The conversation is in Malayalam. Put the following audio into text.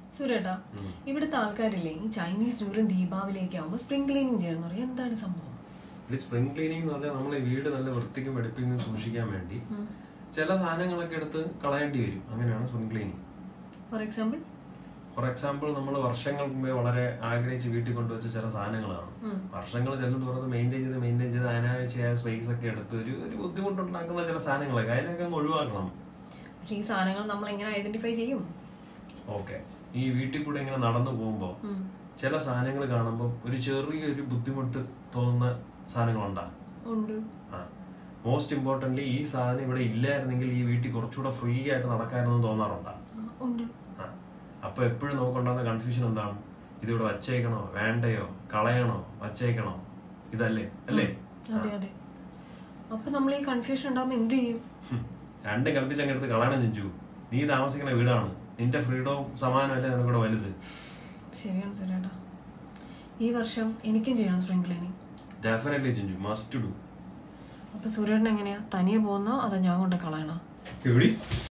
സുരേട്ടാ ഇവിടുത്തെ ആൾക്കാരില്ലേ ഈ ചൈനീസ് ന്യൂറും ദീപാവലിയൊക്കെ ആവുമ്പോൾ സ്പ്രിംഗ് ക്ലീനിങ് ചെയ്യണം പറയും എന്താണ് സംഭവം ഈ സ്പ്രിംഗ് ക്ലീനിങ് എന്ന് പറഞ്ഞാൽ നമ്മൾ ഈ വീട് നല്ല വൃത്തിക്കും വെടുപ്പിക്കും സൂക്ഷിക്കാൻ വേണ്ടി ചില സാധനങ്ങളൊക്കെ എടുത്ത് കളയേണ്ടി വരും അങ്ങനെയാണ് spring cleaning for example for example നമ്മൾ വർഷങ്ങൾക്ക് മുമ്പേ വളരെ ആഗ്രഹിച്ച് വീട്ടിൽ കൊണ്ടുവച്ച ചില സാധനങ്ങളാണ് വർഷങ്ങൾ ചെല്ലും തോറും മെയിൻറ്റെയിൻ ചെയ്ത് മെയിൻറ്റെയിൻ ചെയ്ത് അനാവശ്യമായ സ്പേസ് ഒക്കെ എടുത്ത് ഒരു ഒരു ബുദ്ധിമുട്ടുണ്ടാക്കുന്ന ചില സാധനങ്ങളൊക്കെ അതിനൊക്കെ അങ്ങ് ഒഴിവാക്കണം പക്ഷെ ഈ സാധനങ്ങൾ നമ്മൾ എങ്ങനെ ഐഡന്റിഫൈ ചെയ്യും ഓക്കെ ഈ വീട്ടിൽ കൂടെ ഇങ്ങനെ നടന്നു പോകുമ്പോൾ ചില സാധനങ്ങൾ കാണുമ്പോൾ ഒരു ചെറിയൊരു ബുദ്ധിമുട്ട് തോന്നുന്ന സാധനങ്ങളുണ്ടാ ഉണ്ട് ആ മോസ്റ്റ് ഇമ്പോർട്ടൻ്റ്ലി ഈ സാധനം ഇവിടെ ഇല്ലായിരുന്നെങ്കിൽ ഈ വീട്ടിൽ കുറച്ചുകൂടെ ഫ്രീ ആയിട്ട് നടക്കാമെന്ന് തോന്നാറുണ്ടാ ആ, ഉണ്ട് ആ അപ്പൊ എപ്പോഴും നമുക്കുണ്ടാകുന്ന കൺഫ്യൂഷൻ എന്താണ് ഇതിവിടെ വച്ചേക്കണോ വേണ്ടയോ കളയണോ വച്ചേക്കണോ ഇതല്ലേ അല്ലേ അതെ അതെ അപ്പൊ നമ്മൾ ഈ കൺഫ്യൂഷൻ ഉണ്ടാവുമ്പോൾ എന്ത് ചെയ്യും ഹും. രണ്ടും കൽപ്പിച്ചങ്ങെടുത്ത് കളയണം ചിഞ്ചു നീ താമസിക്കുന്ന വീടാണ് നിന്റെ ഫ്രീഡവും സമാനമല്ലേ നിനക്കൂടെ വലുത് ശരിയാണ് സുരേട്ടാ ഈ വർഷം എനിക്കും ചെയ്യണം spring cleaning definitely Chinchu must do അപ്പൊ സുരേട്ടൻ എങ്ങനെയാ തനിയെ പോകുന്നോ അതോ ഞാൻ കൊണ്ട് കളയണോ എവിടെ